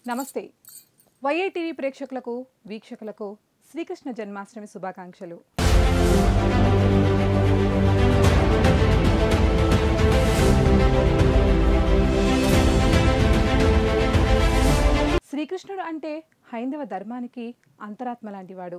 నమస్తే వైఐటీవీ ప్రేక్షకులకు వీక్షకులకు శ్రీకృష్ణ జన్మాష్టమి శుభాకాంక్షలు శ్రీకృష్ణుడు అంటే హైందవ ధర్మానికి అంతరాత్మ లాంటివాడు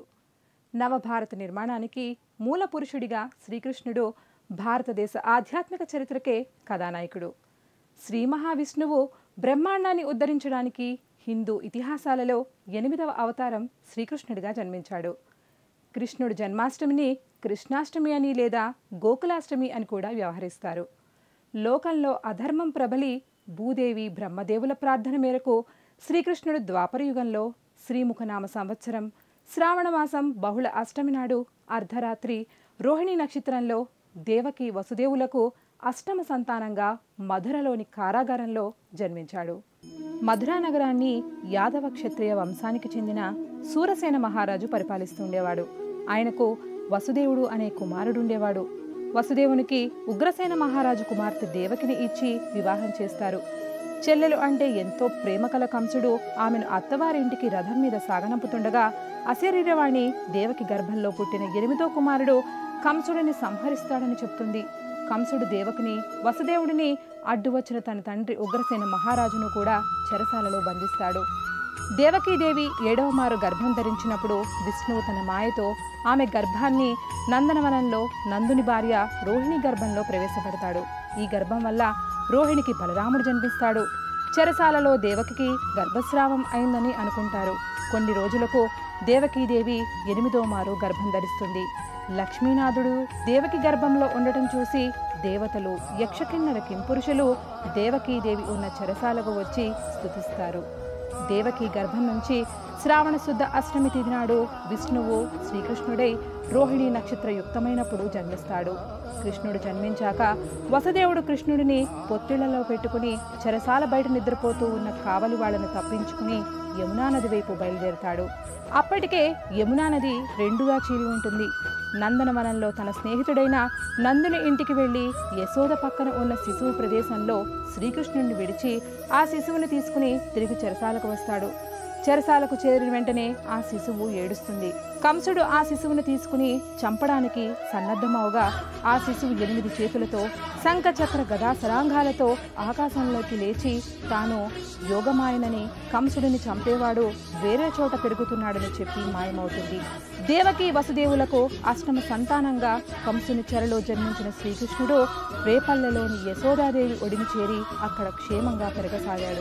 నవభారత నిర్మాణానికి మూల పురుషుడిగా శ్రీకృష్ణుడు భారతదేశ ఆధ్యాత్మిక చరిత్రకే కథానాయకుడు శ్రీ మహావిష్ణువు బ్రహ్మాండాన్ని ఉద్ధరించడానికి హిందూ ఇతిహాసాలలో ఎనిమిదవ అవతారం శ్రీకృష్ణుడిగా జన్మించాడు కృష్ణుడు జన్మాష్టమిని కృష్ణాష్టమి అని లేదా గోకులాష్టమి అని కూడా వ్యవహరిస్తారు లోకంలో అధర్మం ప్రబలి భూదేవి బ్రహ్మదేవుల ప్రార్థన మేరకు శ్రీకృష్ణుడు ద్వాపరయుగంలో శ్రీముఖనామ సంవత్సరం శ్రావణమాసం బహుళ అష్టమి నాడు అర్ధరాత్రి రోహిణి నక్షత్రంలో దేవకి వసుదేవులకు అష్టమ సంతానంగా మధురలోని కారాగారంలో జన్మించాడు మధురా నగరాన్ని యాదవ క్షత్రియ వంశానికి చెందిన సూరసేన మహారాజు పరిపాలిస్తుండేవాడు ఆయనకు వసుదేవుడు అనే కుమారుడుండేవాడు వసుదేవునికి ఉగ్రసేన మహారాజు కుమార్తె దేవకిని ఇచ్చి వివాహం చేస్తారు చెల్లెలు అంటే ఎంతో ప్రేమ కల కంసుడు ఆమెను అత్తవారింటికి రథం మీద సాగనంపుతుండగా అశరీరవాణి దేవకి గర్భంలో పుట్టిన ఎనిమిదో కుమారుడు కంసుడిని సంహరిస్తాడని చెప్తుంది కంసుడు దేవకిని వసుదేవుడిని అడ్డు వచ్చిన తన తండ్రి ఉగ్రసేన మహారాజును కూడా చెరసాలలో బంధిస్తాడు దేవకీదేవి ఏడవ మారు గర్భం ధరించినప్పుడు విష్ణువు తన మాయతో ఆమె గర్భాన్ని నందనవనంలో నందుని భార్య రోహిణి గర్భంలో ప్రవేశపెడతాడు ఈ గర్భం వల్ల రోహిణికి బలరాముడు జన్మిస్తాడు చెరసాలలో దేవకికి గర్భస్రావం అయిందని అనుకుంటారు కొన్ని రోజులకు దేవకీదేవి ఎనిమిదో మారు గర్భం ధరిస్తుంది లక్ష్మీనాథుడు దేవకి గర్భంలో ఉండటం చూసి దేవతలు యక్షకిన్నర కింపురుషులు దేవకీదేవి ఉన్న చెరసాలకు వచ్చి స్తుతిస్తారు దేవకి గర్భం నుంచి శ్రావణ శుద్ధ అష్టమి తిథి నాడు విష్ణువు శ్రీకృష్ణుడై రోహిణి నక్షత్ర యుక్తమైనప్పుడు జన్మిస్తాడు కృష్ణుడు జన్మించాక వసుదేవుడు కృష్ణుడిని పొత్తిళ్లలో పెట్టుకుని చెరసాల బయట నిద్రపోతూ ఉన్న కావలి వాళ్ళను తప్పించుకుని యమునా నది వైపు బయలుదేరతాడు అప్పటికే యమునా నది రెండుగా చీలి ఉంటుంది నందనవనంలో తన స్నేహితుడైన నందుని ఇంటికి వెళ్లి యశోద పక్కన ఉన్న శిశువు ప్రదేశంలో శ్రీకృష్ణుడిని విడిచి ఆ శిశువుని తీసుకుని తిరిగి చెరసాలకు వస్తాడు చెరసాలకు చేరిన వెంటనే ఆ శిశువు ఏడుస్తుంది కంసుడు ఆ శిశువుని తీసుకుని చంపడానికి సన్నద్ధమవగా ఆ శిశువు ఎనిమిది చేతులతో శంఖ చక్ర గదా సరాంగాలతో ఆకాశంలోకి లేచి తాను యోగమాయనని కంసుడిని చంపేవాడు వేరే చోట పెరుగుతున్నాడని చెప్పి మాయమవుతుంది దేవకి వసుదేవులకు అష్టమ సంతానంగా కంసుని చెరలో జన్మించిన శ్రీకృష్ణుడు రేపల్లెలోని యశోదాదేవి ఒడిని చేరి అక్కడ క్షేమంగా పెరగసాగాడు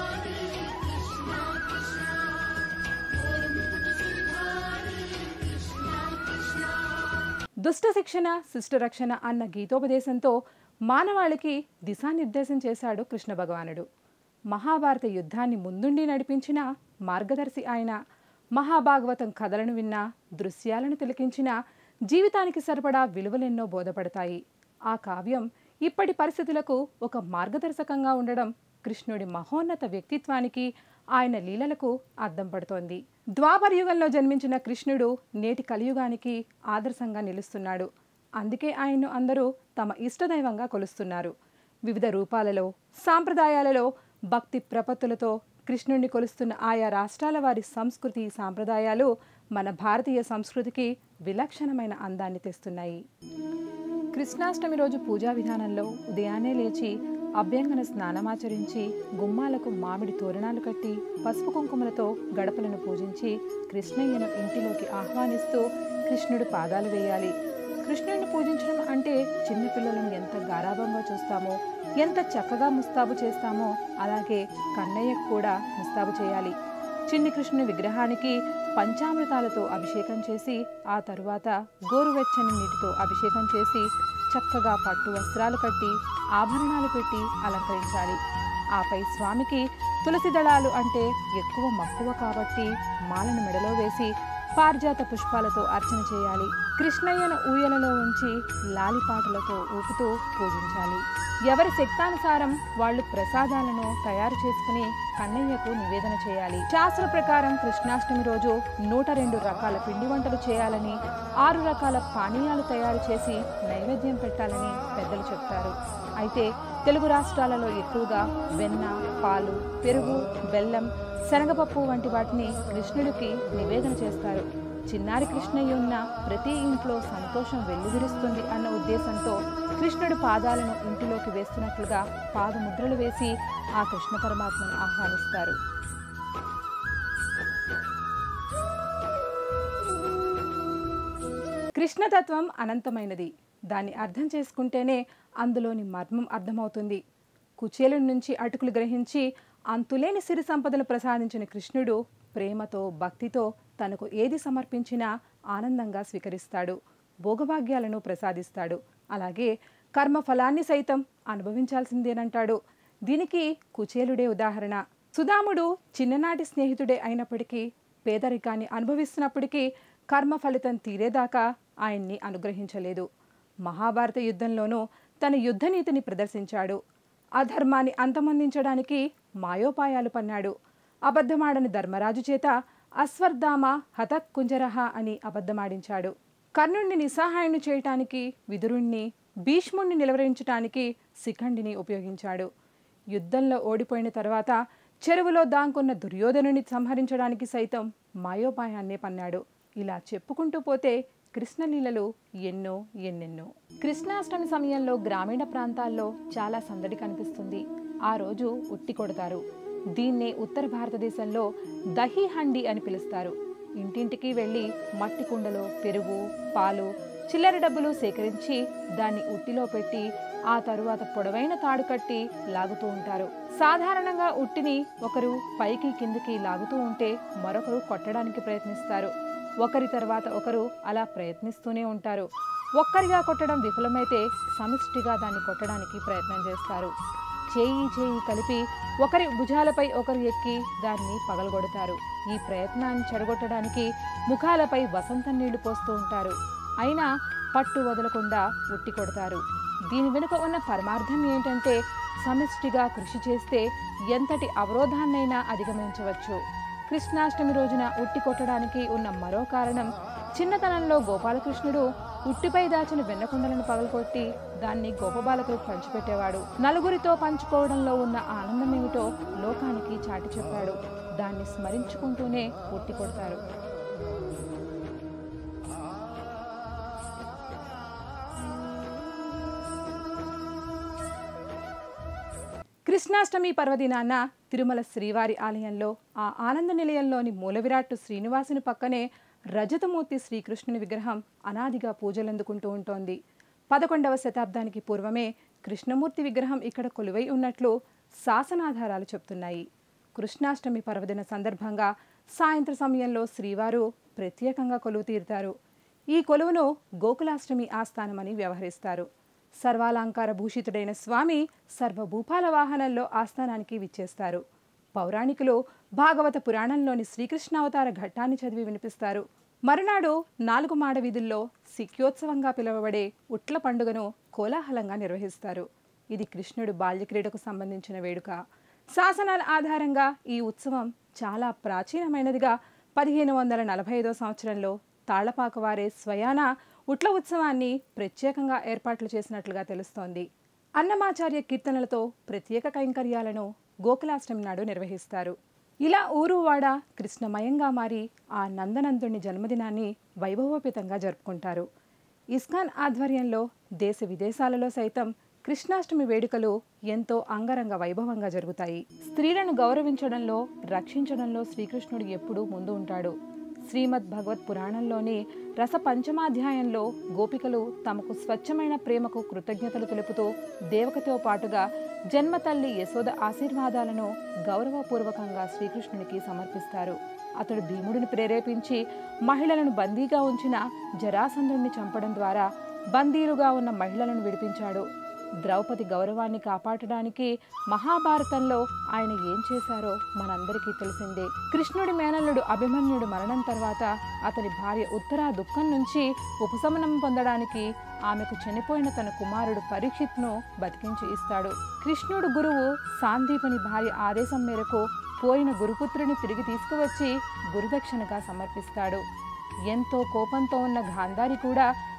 దుష్ట శిక్షణ శిష్ట రక్షణ అన్న గీతోపదేశంతో మానవాళికి దిశానిర్దేశం చేశాడు కృష్ణ భగవానుడు మహాభారత యుద్ధాన్ని ముందుండి నడిపించిన మార్గదర్శి ఆయన మహాభాగవతం కథలను విన్నా దృశ్యాలను తిలకించిన జీవితానికి సరిపడా విలువలెన్నో బోధపడతాయి ఆ కావ్యం ఇప్పటి పరిస్థితులకు ఒక మార్గదర్శకంగా ఉండడం కృష్ణుడి మహోన్నత వ్యక్తిత్వానికి ఆయన లీలలకు అద్దం పడుతోంది ద్వాపర యుగంలో జన్మించిన కృష్ణుడు నేటి కలియుగానికి ఆదర్శంగా నిలుస్తున్నాడు అందుకే ఆయన్ను అందరూ తమ ఇష్టదైవంగా కొలుస్తున్నారు వివిధ రూపాలలో సాంప్రదాయాలలో భక్తి ప్రపత్తులతో కృష్ణుడిని కొలుస్తున్న ఆయా రాష్ట్రాల వారి సంస్కృతి సాంప్రదాయాలు మన భారతీయ సంస్కృతికి విలక్షణమైన అందాన్ని తెస్తున్నాయి కృష్ణాష్టమి రోజు పూజా విధానంలో ఉదయాన్నే లేచి అభ్యంగన స్నానమాచరించి గుమ్మాలకు మామిడి తోరణాలు కట్టి పసుపు కుంకుమలతో గడపలను పూజించి కృష్ణయ్యను ఇంటిలోకి ఆహ్వానిస్తూ కృష్ణుడు పాదాలు వేయాలి కృష్ణుడిని పూజించడం అంటే చిన్నపిల్లలను ఎంత గారాభంగా చూస్తామో ఎంత చక్కగా ముస్తాబు చేస్తామో అలాగే కన్నయ్యకు కూడా ముస్తాబు చేయాలి చిన్ని కృష్ణుని విగ్రహానికి పంచామృతాలతో అభిషేకం చేసి ఆ తరువాత గోరువెచ్చని నీటితో అభిషేకం చేసి చక్కగా పట్టు వస్త్రాలు కట్టి ఆభరణాలు పెట్టి అలంకరించాలి ఆపై స్వామికి తులసి దళాలు అంటే ఎక్కువ మక్కువ కాబట్టి మాలను మెడలో వేసి పారిజాత పుష్పాలతో అర్చన చేయాలి కృష్ణయ్యను ఊయలలో ఉంచి లాలిపాటలతో ఊపుతూ పూజించాలి ఎవరి శక్తానుసారం వాళ్ళు ప్రసాదాలను తయారు చేసుకుని కన్నయ్యకు నివేదన చేయాలి శాస్త్ర ప్రకారం కృష్ణాష్టమి రోజు నూట రెండు రకాల పిండి వంటలు చేయాలని ఆరు రకాల పానీయాలు తయారు చేసి నైవేద్యం పెట్టాలని పెద్దలు చెప్తారు అయితే తెలుగు రాష్ట్రాలలో ఎక్కువగా వెన్న పాలు పెరుగు బెల్లం శనగపప్పు వంటి వాటిని కృష్ణుడికి నివేదన చేస్తారు చిన్నారి కృష్ణయ్య ఉన్న ప్రతి ఇంట్లో సంతోషం వెల్లువిరుస్తుంది అన్న ఉద్దేశంతో కృష్ణుడి పాదాలను ఇంటిలోకి వేస్తున్నట్లుగా పాదముద్రలు వేసి ఆ కృష్ణ పరమాత్మను ఆహ్వానిస్తారు కృష్ణతత్వం అనంతమైనది దాన్ని అర్థం చేసుకుంటేనే అందులోని మర్మం అర్థమవుతుంది కుచేలు నుంచి అటుకులు గ్రహించి అంతులేని సిరి సంపదలు ప్రసాదించిన కృష్ణుడు ప్రేమతో భక్తితో తనకు ఏది సమర్పించినా ఆనందంగా స్వీకరిస్తాడు భోగభాగ్యాలను ప్రసాదిస్తాడు అలాగే కర్మ ఫలాన్ని సైతం అనుభవించాల్సిందేనంటాడు దీనికి కుచేలుడే ఉదాహరణ సుధాముడు చిన్ననాటి స్నేహితుడే అయినప్పటికీ పేదరికాన్ని అనుభవిస్తున్నప్పటికీ కర్మ ఫలితం తీరేదాకా ఆయన్ని అనుగ్రహించలేదు మహాభారత యుద్ధంలోనూ తన యుద్ధనీతిని ప్రదర్శించాడు అధర్మాన్ని అంతమొందించడానికి మాయోపాయాలు పన్నాడు అబద్ధమాడని ధర్మరాజు చేత అశ్వర్ధామ హతక్ కుంజరహ అని అబద్ధమాడించాడు కర్ణుణ్ణి నిస్సహాయుని చేయటానికి విదురుణ్ణి భీష్ముణ్ణి నిలవరించటానికి శిఖండిని ఉపయోగించాడు యుద్ధంలో ఓడిపోయిన తర్వాత చెరువులో దాంకున్న దుర్యోధనుని సంహరించడానికి సైతం మాయోపాయాన్నే పన్నాడు ఇలా చెప్పుకుంటూ పోతే కృష్ణలీలలు ఎన్నో ఎన్నెన్నో కృష్ణాష్టమి సమయంలో గ్రామీణ ప్రాంతాల్లో చాలా సందడి కనిపిస్తుంది ఆ రోజు ఉట్టి కొడతారు దీన్నే ఉత్తర భారతదేశంలో దహీ హండి అని పిలుస్తారు ఇంటింటికి వెళ్ళి మట్టి కుండలో పెరుగు పాలు చిల్లర డబ్బులు సేకరించి దాన్ని ఉట్టిలో పెట్టి ఆ తరువాత పొడవైన తాడు కట్టి లాగుతూ ఉంటారు సాధారణంగా ఉట్టిని ఒకరు పైకి కిందికి లాగుతూ ఉంటే మరొకరు కొట్టడానికి ప్రయత్నిస్తారు ఒకరి తర్వాత ఒకరు అలా ప్రయత్నిస్తూనే ఉంటారు ఒక్కరిగా కొట్టడం విఫలమైతే సమిష్టిగా దాన్ని కొట్టడానికి ప్రయత్నం చేస్తారు చేయి చేయి కలిపి ఒకరి భుజాలపై ఒకరు ఎక్కి దాన్ని పగలగొడతారు ఈ ప్రయత్నాన్ని చెడగొట్టడానికి ముఖాలపై వసంతం నీళ్లు పోస్తూ ఉంటారు అయినా పట్టు వదలకుండా ఉట్టి కొడతారు దీని వెనుక ఉన్న పరమార్థం ఏంటంటే సమిష్టిగా కృషి చేస్తే ఎంతటి అవరోధాన్నైనా అధిగమించవచ్చు కృష్ణాష్టమి రోజున ఉట్టి కొట్టడానికి ఉన్న మరో కారణం చిన్నతనంలో గోపాలకృష్ణుడు ఉట్టిపై దాచిన వెన్నకొండలను పగలకొట్టి దాన్ని గోపబాలకులకు పంచిపెట్టేవాడు నలుగురితో పంచుకోవడంలో ఉన్న ఆనందం ఏమిటో లోకానికి చాటి చెప్పాడు దాన్ని స్మరించుకుంటూనే ఉట్టి కొడతారు కృష్ణాష్టమి పర్వదినాన తిరుమల శ్రీవారి ఆలయంలో ఆ ఆనంద నిలయంలోని మూలవిరాట్టు శ్రీనివాసుని పక్కనే రజతమూర్తి శ్రీకృష్ణుని విగ్రహం అనాదిగా పూజలందుకుంటూ ఉంటోంది పదకొండవ శతాబ్దానికి పూర్వమే కృష్ణమూర్తి విగ్రహం ఇక్కడ కొలువై ఉన్నట్లు శాసనాధారాలు చెప్తున్నాయి కృష్ణాష్టమి పర్వదిన సందర్భంగా సాయంత్ర సమయంలో శ్రీవారు ప్రత్యేకంగా కొలువు తీరుతారు ఈ కొలువును గోకులాష్టమి ఆస్థానమని వ్యవహరిస్తారు సర్వాలంకార భూషితుడైన స్వామి సర్వభూపాల వాహనంలో ఆస్థానానికి విచ్చేస్తారు పౌరాణికులు భాగవత పురాణంలోని శ్రీకృష్ణావతార ఘట్టాన్ని చదివి వినిపిస్తారు మరునాడు నాలుగు మాడ వీధుల్లో సిక్యోత్సవంగా పిలువబడే ఉట్ల పండుగను కోలాహలంగా నిర్వహిస్తారు ఇది కృష్ణుడు బాల్యక్రీడకు సంబంధించిన వేడుక శాసనాల ఆధారంగా ఈ ఉత్సవం చాలా ప్రాచీనమైనదిగా పదిహేను వందల నలభై ఐదో సంవత్సరంలో తాళ్లపాక వారే స్వయాన ఉట్ల ఉత్సవాన్ని ప్రత్యేకంగా ఏర్పాట్లు చేసినట్లుగా తెలుస్తోంది అన్నమాచార్య కీర్తనలతో ప్రత్యేక కైంకర్యాలను గోకులాష్టమి నాడు నిర్వహిస్తారు ఇలా ఊరు వాడ కృష్ణమయంగా మారి ఆ నందనందుని జన్మదినాన్ని వైభవోపేతంగా జరుపుకుంటారు ఇస్కాన్ ఆధ్వర్యంలో దేశ విదేశాలలో సైతం కృష్ణాష్టమి వేడుకలు ఎంతో అంగరంగ వైభవంగా జరుగుతాయి స్త్రీలను గౌరవించడంలో రక్షించడంలో శ్రీకృష్ణుడు ఎప్పుడూ ముందు ఉంటాడు శ్రీమద్ భగవత్ పురాణంలోని రస పంచమాధ్యాయంలో గోపికలు తమకు స్వచ్ఛమైన ప్రేమకు కృతజ్ఞతలు తెలుపుతూ దేవకతో పాటుగా జన్మ తల్లి యశోద ఆశీర్వాదాలను గౌరవపూర్వకంగా శ్రీకృష్ణునికి సమర్పిస్తారు అతడు భీముడిని ప్రేరేపించి మహిళలను బందీగా ఉంచిన జరాసంధుణ్ణి చంపడం ద్వారా బందీలుగా ఉన్న మహిళలను విడిపించాడు ద్రౌపది గౌరవాన్ని కాపాడడానికి మహాభారతంలో ఆయన ఏం చేశారో మనందరికీ తెలిసిందే కృష్ణుడి మేనల్లుడు అభిమన్యుడు మరణం తర్వాత అతని భార్య ఉత్తర దుఃఖం నుంచి ఉపశమనం పొందడానికి ఆమెకు చనిపోయిన తన కుమారుడు పరీక్షిత్ను బతికించి ఇస్తాడు కృష్ణుడు గురువు సాందీపుని భార్య ఆదేశం మేరకు పోయిన గురుపుత్రుని తిరిగి తీసుకువచ్చి గురుదక్షిణగా సమర్పిస్తాడు ఎంతో కోపంతో ఉన్న గాంధారి కూడా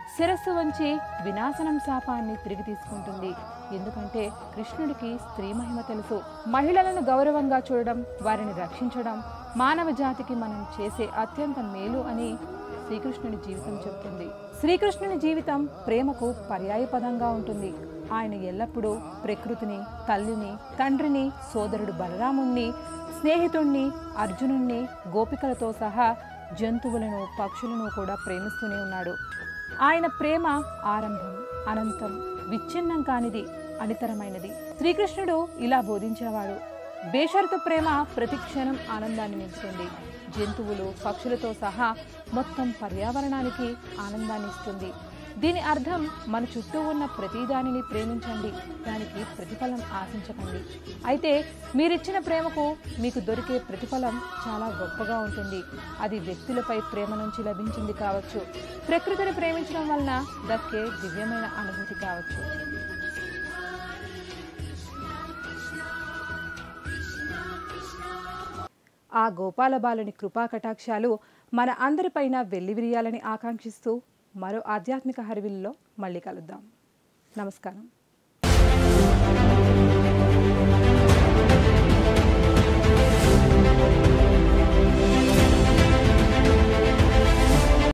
శిరస్సు వంచి వినాశనం శాపాన్ని తిరిగి తీసుకుంటుంది ఎందుకంటే కృష్ణుడికి స్త్రీ మహిమ తెలుసు మహిళలను గౌరవంగా చూడడం వారిని రక్షించడం మానవ జాతికి మనం చేసే అత్యంత మేలు అని శ్రీకృష్ణుని జీవితం చెబుతుంది శ్రీకృష్ణుని జీవితం ప్రేమకు పర్యాయపదంగా ఉంటుంది ఆయన ఎల్లప్పుడూ ప్రకృతిని తల్లిని తండ్రిని సోదరుడు బలరాముణ్ణి స్నేహితుణ్ణి అర్జునుణ్ణి గోపికలతో సహా జంతువులను పక్షులను కూడా ప్రేమిస్తూనే ఉన్నాడు ఆయన ప్రేమ ఆరంభం అనంతం విచ్ఛిన్నం కానిది అనితరమైనది శ్రీకృష్ణుడు ఇలా బోధించేవాడు బేషరతు ప్రేమ ప్రతి క్షణం ఆనందాన్ని నింపుతుంది జంతువులు పక్షులతో సహా మొత్తం పర్యావరణానికి ఆనందాన్ని ఇస్తుంది దీని అర్థం మన చుట్టూ ఉన్న ప్రతిదానిని ప్రేమించండి దానికి ప్రతిఫలం ఆశించకండి అయితే మీరిచ్చిన ప్రేమకు మీకు దొరికే ప్రతిఫలం చాలా గొప్పగా ఉంటుంది అది వ్యక్తులపై ప్రేమ నుంచి లభించింది కావచ్చు ప్రకృతిని ప్రేమించడం వలన దక్కే దివ్యమైన అనుభూతి కావచ్చు ఆ గోపాల బాలుని కృపా కటాక్షాలు మన అందరిపైన వెల్లివిరియాలని ఆకాంక్షిస్తూ మరో ఆధ్యాత్మిక హరివిల్లో మళ్ళీ కలుద్దాం నమస్కారం